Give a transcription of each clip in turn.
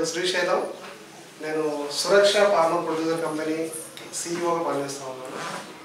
పేరు శ్రీశైలం నేను Suraksha pharma producer company సీఈఓగా పనిచేస్తూ ఉన్నాను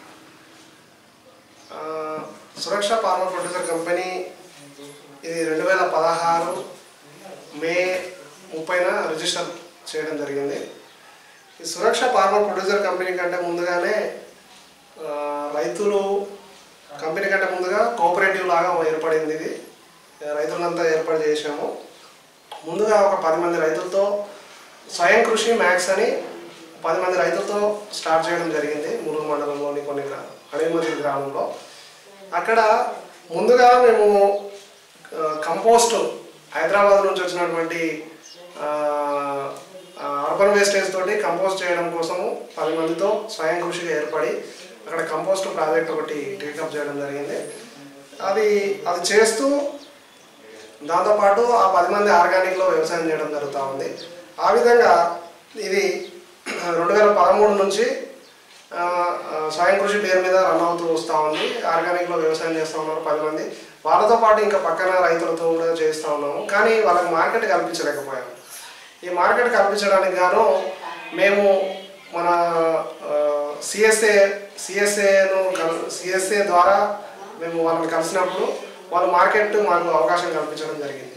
ఆ, సురక్ష ఫార్మా ప్రొడ్యూసర్ కంపెనీ ఇది రెండు వేల పదహారు మే ముప్పైన రిజిస్టర్ చేయడం జరిగింది ఈ సురక్ష ఫార్మా ప్రొడ్యూసర్ కంపెనీ కంటే ముందుగానే ఆ, రైతులు కంపెనీ కంటే ముందుగా కోఆపరేటివ్ లాగా ఏర్పడింది ఇది రైతులంతా ఏర్పాటు చేసాము ముందుగా ఒక పది మంది రైతులతో స్వయం కృషి మ్యాక్స్ అని పది మంది రైతులతో స్టార్ట్ చేయడం జరిగింది మురుగు మండలంలోని కొన్ని గ్రా అడిమతి గ్రామంలో అక్కడ ముందుగా మేము ఆ, కంపోస్ట్ హైదరాబాద్ నుంచి వచ్చినటువంటి ఆ, ఆ, అర్బన్ వేస్టేజ్ తోటి కంపోస్ట్ చేయడం కోసము పది మందితో స్వయం కృషిగా ఏర్పడి అక్కడ కంపోస్ట్ ప్రాజెక్ట్ ఒకటి టేకప్ చేయడం జరిగింది అది అది చేస్తూ దాంతోపాటు ఆ పది మంది ఆర్గానిక్లో వ్యవసాయం చేయడం జరుగుతూ ఉంది ఆ విధంగా ఇది రెండు వేల పదమూడు నుంచి ఆ, ఆ, స్వయం కృషి పేరు మీద రన్ అవుతూ వస్తూ ఉంది ఆర్గానిక్లో వ్యవసాయం చేస్తూ ఉన్నారు పది మంది వాళ్ళతో పాటు ఇంకా పక్కన రైతులతో కూడా చేస్తూ ఉన్నాము కానీ వాళ్ళకి మార్కెట్ కల్పించలేకపోయాము ఈ మార్కెట్ కల్పించడానికి గాను మేము మన సిఎస్ఏ సిఎస్ఏను సిఎస్ఏ ద్వారా మేము వాళ్ళని కలిసినప్పుడు వాళ్ళు మార్కెట్ మాకు అవకాశం కల్పించడం జరిగింది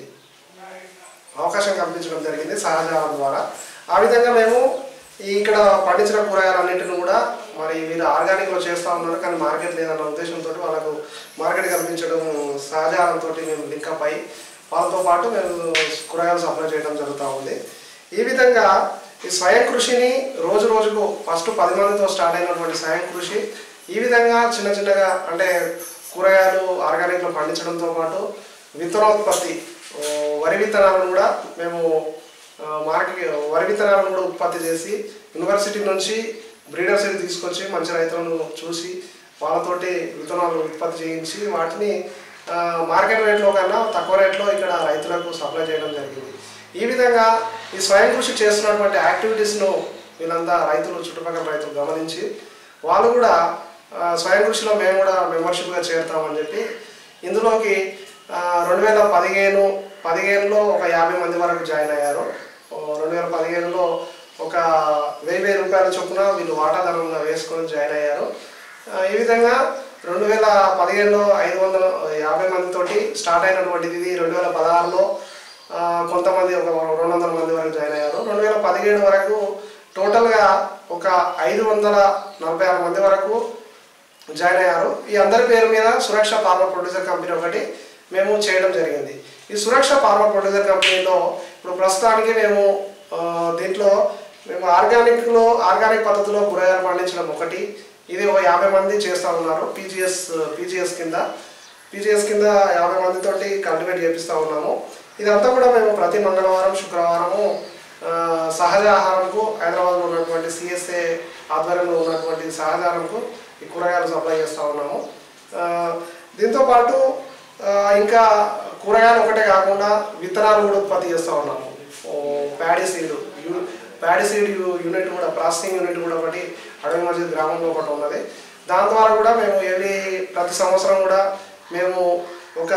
అవకాశం కల్పించడం జరిగింది సహజాలం ద్వారా ఆ విధంగా మేము ఈ ఇక్కడ పండించిన కూరగాయలన్నింటిని కూడా మరి మీరు ఆర్గానిక్లో చేస్తూ ఉన్నారు కానీ మార్కెట్ లేదన్న ఉద్దేశంతో వాళ్ళకు మార్కెట్ కల్పించడం సహజాలంతో మేము లింకప్ అయి వాళ్ళతో పాటు మేము కూరగాయలు సప్లై చేయడం జరుగుతూ ఉంది ఈ విధంగా ఈ స్వయం కృషిని రోజు రోజుకు ఫస్ట్ పది మందితో స్టార్ట్ అయినటువంటి స్వయం కృషి ఈ విధంగా చిన్న చిన్నగా అంటే కూరగాయలు ఆర్గానిక్లో పండించడంతో పాటు విత్తనోత్పత్తి ఓ, వరి విత్తనాలను కూడా మేము ఆ, మార్కెట్ వరి విత్తనాలను కూడా ఉత్పత్తి చేసి యూనివర్సిటీ నుంచి బ్రీడర్స్ తీసుకొచ్చి మంచి రైతులను చూసి వాళ్ళతోటి విత్తనాలు ఉత్పత్తి చేయించి వాటిని ఆ, మార్కెట్ రేట్లో కన్నా తక్కువ రేట్లో ఇక్కడ రైతులకు సప్లై చేయడం జరిగింది ఈ విధంగా ఈ స్వయం కృషి చేస్తున్నటువంటి యాక్టివిటీస్ను వీళ్ళంతా రైతులు చుట్టుపక్కల రైతులు గమనించి వాళ్ళు కూడా ఆ, స్వయం కృషిలో మేము కూడా మెంబర్షిప్గా చేరుతామని చెప్పి ఇందులోకి ఆ, రెండు వేల పదిహేను పదిహేనులో ఒక యాభై మంది వరకు జాయిన్ అయ్యారు ఓ, రెండు వేల పదిహేనులో ఒక వెయ్యి వెయ్యి రూపాయల చొప్పున వీళ్ళు వాటాదారులుగా వేసుకొని జాయిన్ అయ్యారు ఆ, ఈ విధంగా రెండు వేల పదిహేనులో ఐదు వందల యాభై మందితోటి స్టార్ట్ అయినటువంటిది ఇది రెండు వేల పదహారులో ఆ, కొంతమంది ఒక రెండు వందల మంది వరకు జాయిన్ అయ్యారు రెండు వేల పదిహేడు వరకు టోటల్గా ఒక ఐదు వందల నలభై ఆరు మంది వరకు జాయిన్ అయ్యారు ఈ అందరి పేరు మీద సురక్ష ఫార్మా ప్రొడ్యూసర్ కంపెనీ ఒకటి మేము చేయడం జరిగింది ఈ సురక్ష ఫార్మా ప్రొడ్యూసర్ కంపెనీలో ఇప్పుడు ప్రస్తుతానికి మేము ఆ, దీంట్లో మేము ఆర్గానిక్లో ఆర్గానిక్ పద్ధతిలో కూరగాయలు పండించడం ఒకటి ఇది ఒక యాభై మంది చేస్తూ ఉన్నారు పీజీఎస్ పీజీఎస్ కింద పీజీఎస్ కింద యాభై మందితోటి కల్టివేట్ చేపిస్తూ ఉన్నాము ఇదంతా కూడా మేము ప్రతి మంగళవారం శుక్రవారము ఆ, సహజ ఆహారంకు హైదరాబాద్లో ఉన్నటువంటి సిఎస్ఏ ఆధ్వర్యంలో ఉన్నటువంటి సహజ ఆహారంకు ఈ కూరగాయలు సప్లై చేస్తూ ఉన్నాము ఆ, దీంతో పాటు ఆ, ఇంకా కూరగాయలు ఒకటే కాకుండా విత్తనాలు కూడా ఉత్పత్తి చేస్తూ ఉన్నాము ఓ, paddy seed u- paddy seed u- unit కూడా ప్రాసెసింగ్ యూనిట్ కూడా ఒకటి అడవి మధ్య గ్రామంలో ఒకటి ఉన్నది దాని ద్వారా కూడా మేము ఎవ్రీ ప్రతి సంవత్సరం కూడా మేము ఒక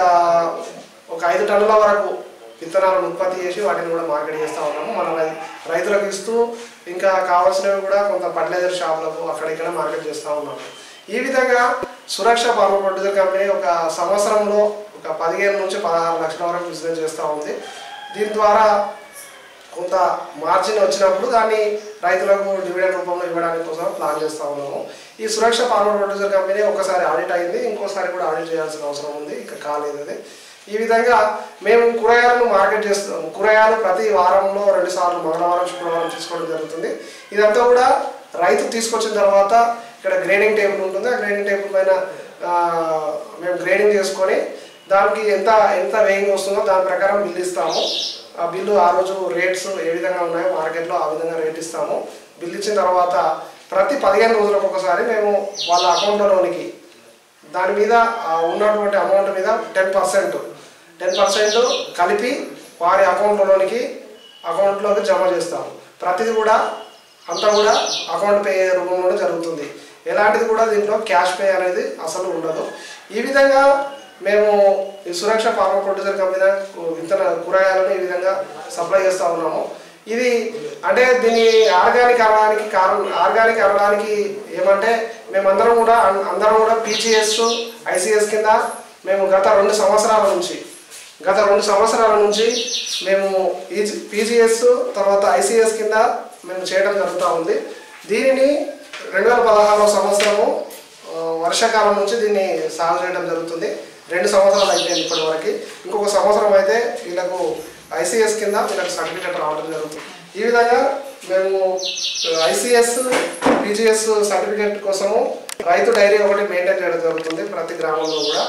ఒక ఐదు టన్నుల వరకు విత్తనాలను ఉత్పత్తి చేసి వాటిని కూడా మార్కెట్ చేస్తూ ఉన్నాము మన రై- రైతులకు ఇస్తూ ఇంకా కావాల్సినవి కూడా కొంత ఫర్టిలైజర్ షాపులకు అక్కడ ఇక్కడ మార్కెట్ చేస్తూ ఉన్నాము ఈ విధంగా సురక్ష ఫార్మా ప్రొడ్యూసర్ కంపెనీ ఒక సంవత్సరంలో ఒక పదిహేను నుంచి పదహారు లక్షల వరకు బిజినెస్ చేస్తూ ఉంది దీని ద్వారా కొంత మార్జిన్ వచ్చినప్పుడు దాన్ని రైతులకు డివిడెండ్ రూపంలో ఇవ్వడానికి కోసం ప్లాన్ చేస్తూ ఉన్నాము ఈ సురక్ష ఫార్మర్ ప్రొడ్యూసర్ కంపెనీ ఒకసారి ఆడిట్ అయింది ఇంకోసారి కూడా ఆడిట్ చేయాల్సిన అవసరం ఉంది ఇంకా కాలేదు అది ఈ విధంగా మేము కూరగాయలను మార్కెట్ చేస్తాం కూరగాయలు ప్రతి వారంలో రెండు సార్లు మంగళవారం శుక్రవారం తీసుకోవడం జరుగుతుంది ఇదంతా కూడా రైతు తీసుకొచ్చిన తర్వాత ఇక్కడ గ్రేడింగ్ టేబుల్ ఉంటుంది ఆ గ్రేడింగ్ టేబుల్ పైన ఆ, మేము గ్రేడింగ్ చేసుకొని దానికి ఎంత ఎంత వేయింగ్ వస్తుందో దాని ప్రకారం బిల్ ఇస్తాము ఆ బిల్లు ఆ రోజు రేట్స్ ఏ విధంగా ఉన్నాయో మార్కెట్లో ఆ విధంగా రేట్ ఇస్తాము బిల్ ఇచ్చిన తర్వాత ప్రతి పదిహేను రోజులకు ఒకసారి మేము వాళ్ళ అకౌంట్లోనికి దాని మీద ఆ ఉన్నటువంటి అమౌంట్ మీద టెన్ పర్సెంట్ టెన్ పర్సెంట్ కలిపి వారి అకౌంట్లోనికి అకౌంట్లోకి జమ చేస్తాము ప్రతిది కూడా అంతా కూడా అకౌంట్ పే రూపంలోనే జరుగుతుంది ఎలాంటిది కూడా దీంట్లో క్యాష్ పే అనేది అసలు ఉండదు ఈ విధంగా మేము ఈ సురక్ష ఫార్మా ప్రొడ్యూసర్ కంపెనీ విత్తన కూరగాయలను ఈ విధంగా సప్లై చేస్తూ ఉన్నాము ఇది అంటే దీని ఆర్గానిక్ అనడానికి కారణం ఆర్గానిక్ అనడానికి ఏమంటే మేమందరం కూడా అం- అందరం కూడా పీజీఎస్ ఐసీఎస్ కింద మేము గత రెండు సంవత్సరాల నుంచి గత రెండు సంవత్సరాల నుంచి మేము ఈజీ పీజీఎస్ తర్వాత ఐసీఎస్ కింద మేము చేయడం జరుగుతూ ఉంది దీనిని రెండు వేల పదహారవ సంవత్సరము ఆ, వర్షాకాలం నుంచి దీన్ని సాగు చేయడం జరుగుతుంది రెండు సంవత్సరాలు అయిపోయింది ఇప్పటి వరకు ఇంకొక సంవత్సరం అయితే వీళ్ళకు ఐసీఎస్ కింద వీళ్ళకి సర్టిఫికేట్ రావడం జరుగుతుంది ఈ విధంగా మేము ఐసీఎస్ పీజీఎస్ సర్టిఫికేట్ కోసము రైతు డైరీ ఒకటి మెయింటైన్ చేయడం జరుగుతుంది ప్రతి గ్రామంలో కూడా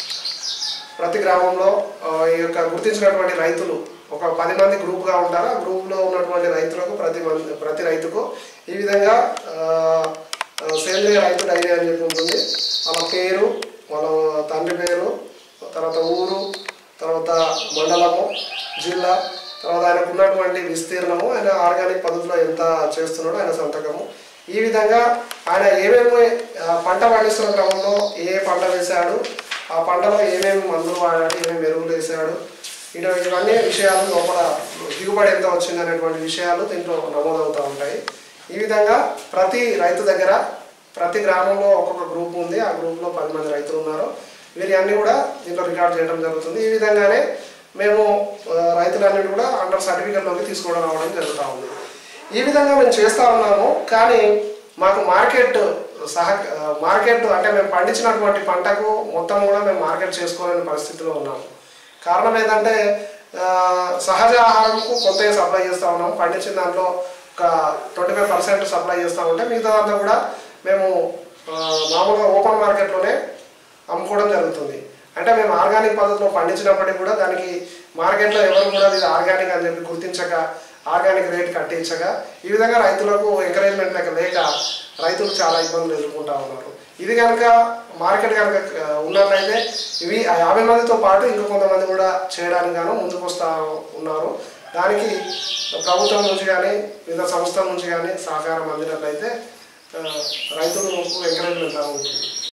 ప్రతి గ్రామంలో ఆ, ఈ యొక్క గుర్తించినటువంటి రైతులు ఒక పది మంది గ్రూప్గా ఉంటారు ఆ గ్రూప్లో ఉన్నటువంటి రైతులకు ప్రతి మంది ప్రతి రైతుకు ఈ విధంగా ఆ, ఆ, సేంద్రియ రైతు డైరీ అని చెప్పి ఉంటుంది వాళ్ళ పేరు వాళ్ళ తండ్రి పేరు తర్వాత ఊరు తర్వాత మండలము జిల్లా తర్వాత ఆయనకు ఉన్నటువంటి విస్తీర్ణము ఆయన ఆర్గానిక్ పద్ధతిలో ఎంత చేస్తున్నాడో ఆయన సంతకము ఈ విధంగా ఆయన ఏమేమి ఆ, పంట పండిస్తున్న క్రమంలో ఏ పంట వేశాడు ఆ పంటలో ఏమేమి మందులు వాడాడు ఏమేమి ఎరువులు వేసాడు ఇటు ఇవన్నీ విషయాలు లోపల దిగుబడి ఎంత వచ్చింది అనేటువంటి విషయాలు దీంట్లో నమోదవుతూ ఉంటాయి ఈ విధంగా ప్రతి రైతు దగ్గర ప్రతి గ్రామంలో ఒక్కొక్క గ్రూప్ ఉంది ఆ గ్రూప్లో పది మంది రైతులు ఉన్నారు వీరి అన్ని కూడా దీంట్లో రికార్డ్ చేయడం జరుగుతుంది ఈ విధంగానే మేము ఆ, రైతులన్నిటి కూడా అండర్ సర్టిఫికెట్లోకి తీసుకోవడం రావడం జరుగుతూ ఉంది ఈ విధంగా మేము చేస్తూ ఉన్నాము కానీ మాకు మార్కెట్ సహ మార్కెట్ అంటే మేము పండించినటువంటి పంటకు మొత్తం కూడా మేము మార్కెట్ చేసుకోలేని పరిస్థితిలో ఉన్నాము కారణం ఏంటంటే ఆ, సహజ ఆహారంకు కొంత సప్లై చేస్తూ ఉన్నాం పండించిన దాంట్లో ఒక ట్వంటీ ఫైవ్ పర్సెంట్ సప్లై చేస్తూ ఉంటే మిగతా అంతా కూడా మేము ఆ, మామూలుగా ఓపెన్ మార్కెట్లోనే అమ్ముకోవడం జరుగుతుంది అంటే మేము ఆర్గానిక్ పద్ధతిలో పండించినప్పటికీ కూడా దానికి మార్కెట్లో ఎవరు కూడా ఇది ఆర్గానిక్ అని చెప్పి గుర్తించక ఆర్గానిక్ రేట్ కట్టించక ఈ విధంగా రైతులకు ఎంకరేజ్మెంట్ లేక లేక రైతులు చాలా ఇబ్బందులు ఎదుర్కొంటా ఉన్నారు ఇది కనుక మార్కెట్ కనుక ఆ, ఉన్నట్లయితే ఇవి ఆ యాభై మందితో పాటు ఇంకా కొంతమంది కూడా చేయడానికి గాను ముందుకు వస్తూ ఉన్నారు దానికి ప్రభుత్వం నుంచి కానీ వివిధ సంస్థల నుంచి కానీ సహకారం అందినట్లయితే ఆ, రైతులకు ఎంకరేజ్మెంట్ ఉంటుంది